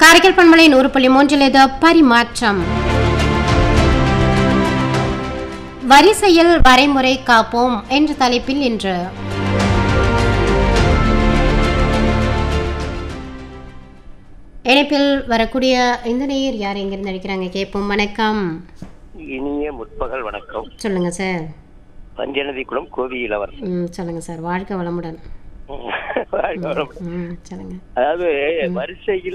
காரைக்கால் பண்பலை நூறு புள்ளி மூன்றில் இது பரிமாற்றம் வரிசையில் வரைமுறை காப்போம் என்ற தலைப்பில் இன்று இணைப்பில் வரக்கூடிய இந்த நேயர் யார் எங்கிருந்து அடிக்கிறாங்க கேட்போம் வணக்கம் இனிய முற்பகல் வணக்கம் சொல்லுங்க சார் பஞ்சநதி குளம் கோவியிலவர் ம் சொல்லுங்க சார் வாழ்க்கை வளமுடன் வாழ்க வளமுடன். ம் சொல்லுங்க அதாவது வரிசையில்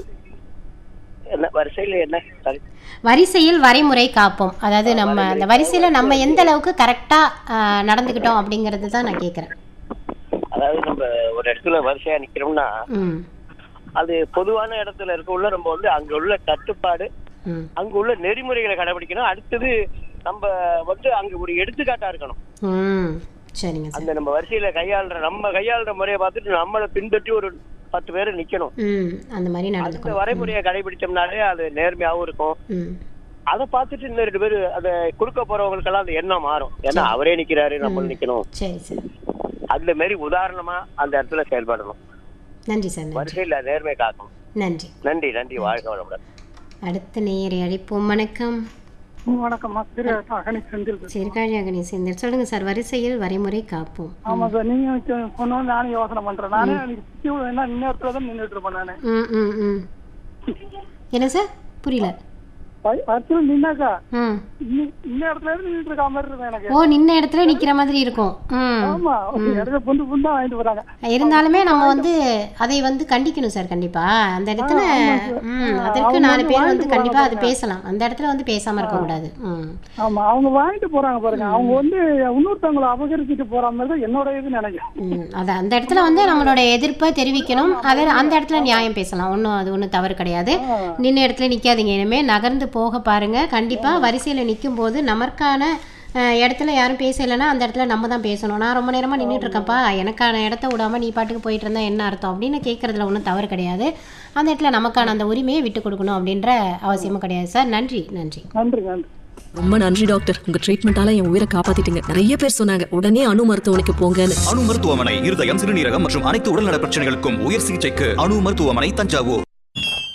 என்ன வரிசையில் என்ன sorry. வரிசையில் வரைமுறை காப்போம் அதாவது நம்ம அந்த வரிசையில நம்ம எந்த அளவுக்கு கரெக்டா நடந்துக்கிட்டோம் அப்படிங்கிறது தான் நான் கேட்குறேன் அதாவது நம்ம ஒரு இடத்துல வரிசையா நிக்கிறோம்னா ம் அது பொதுவான இடத்துல இருக்க உள்ள நம்ம வந்து அங்க உள்ள கட்டுப்பாடு ம் அங்க உள்ள நெறிமுறைகளை கடைபிடிக்கணும் அடுத்தது நம்ம வந்து அங்க ஒரு எடுத்துக்காட்டா இருக்கணும் ம் சரிங்க சார் அந்த நம்ம வரிசையில கையாளுற நம்ம கையாளுற முறையை பார்த்துட்டு நம்மளை பின்பற்றி ஒரு பத்து பேர் நிக்கணும் ம் அந்த மாதிரி அந்த நடந்துக்கணும் வரைமுறையை கடைபிடிச்சோம்னாலே அது நேர்மையாவும் இருக்கும் ம் அதை பார்த்துட்டு இன்னும் ரெண்டு பேரு அதை கொடுக்க போறவங்களுக்கெல்லாம் அந்த எண்ணம் மாறும் ஏன்னா அவரே நிக்கிறாரு நம்ம நிக்கணும் சரி சார் அந்த மாதிரி உதாரணமா அந்த இடத்துல செயல்படணும் நன்றி சார் நன்றி வரிசையில நேர்மை காக்கணும் நன்றி நன்றி நன்றி வாழ்க வளமுடன் அடுத்த நேயரை அழைப்போம் வணக்கம் வணக்கம்மா திரு அகனி செந்தில் பேசுறேன். சீர்காழி அகனி சேர்ந்தர் சொல்லுங்க சார் வரிசையில் வரைமுறை காப்போம் ஆமா சார் நீங்க சொன்னோன்னு நானும் யோசனை பண்றேன் நானே எனக்கு சுத்தி என்ன இன்னொருத்தர தான் நின்றுட்டு இருப்பேன் நானு ம் ம் ம் என்ன சார் புரியல வரிசையில் நின்னாக்கா ம் இன்னி- இன்ன இடத்துல இருந்து நின்றுட்டு இருக்க மாதிரி இருக்கும் எனக்கு ஓ நின்ன இடத்துல நிக்கிற மாதிரி இருக்கும் ம் ஆமா இடத்துல புந்து புந்தா வாங்கிட்டு போறாங்க இருந்தாலுமே நம்ம வந்து அதை வந்து கண்டிக்கணும் சார் கண்டிப்பா அந்த இடத்துல ம் அதற்கு நாலு பேர் வந்து கண்டிப்பா அது பேசலாம் அந்த இடத்துல வந்து பேசாம இருக்க கூடாது ம் ஆமா அவங்க வாங்கிட்டு போறாங்க பாருங்க அவங்க வந்து இன்னொருத்தவங்களை அபகரிச்சுட்டு போற மாதிரி தான் என்னோட இது நினைக்கிறேன் ம், அது அந்த இடத்துல வந்து நம்மளோட எதிர்ப்பை தெரிவிக்கணும் அதை அந்த இடத்துல நியாயம் பேசலாம் ஒன்றும் அது ஒன்றும் தவறு கிடையாது நின்ன இடத்துல நிற்காதீங்க இனிமே நகர்ந்து போக பாருங்க கண்டிப்பா வரிசையில் நிற்கும் போது நமக்கான அஹ், இடத்துல யாரும் பேசலைன்னா அந்த இடத்துல நம்ம தான் பேசணும் நான் ரொம்ப நேரமாக நின்றுட்டு இருக்கேன்ப்பா எனக்கான இடத்த விடாம நீ பாட்டுக்கு போயிட்டு இருந்தா என்ன அர்த்தம் அப்படின்னு கேட்கறதுல ஒன்றும் தவறு கிடையாது அந்த இடத்துல நமக்கான அந்த உரிமையை விட்டு கொடுக்கணும் அப்படின்ற அவசியமும் கிடையாது சார் நன்றி நன்றி நன்றி நன்றி ரொம்ப நன்றி டாக்டர் உங்க ட்ரீட்மெண்டால என் உயிரை காப்பாத்திட்டீங்க நிறைய பேர் சொன்னாங்க உடனே அணு மருத்துவமனைக்கு போங்கன்னு அணு மருத்துவமனை இருதயம் சிறுநீரகம் மற்றும் அனைத்து உடல்நல பிரச்சனைகளுக்கும் உயர் சிகிச்சைக்கு அணு மருத்துவமனை தஞ்சாவூர்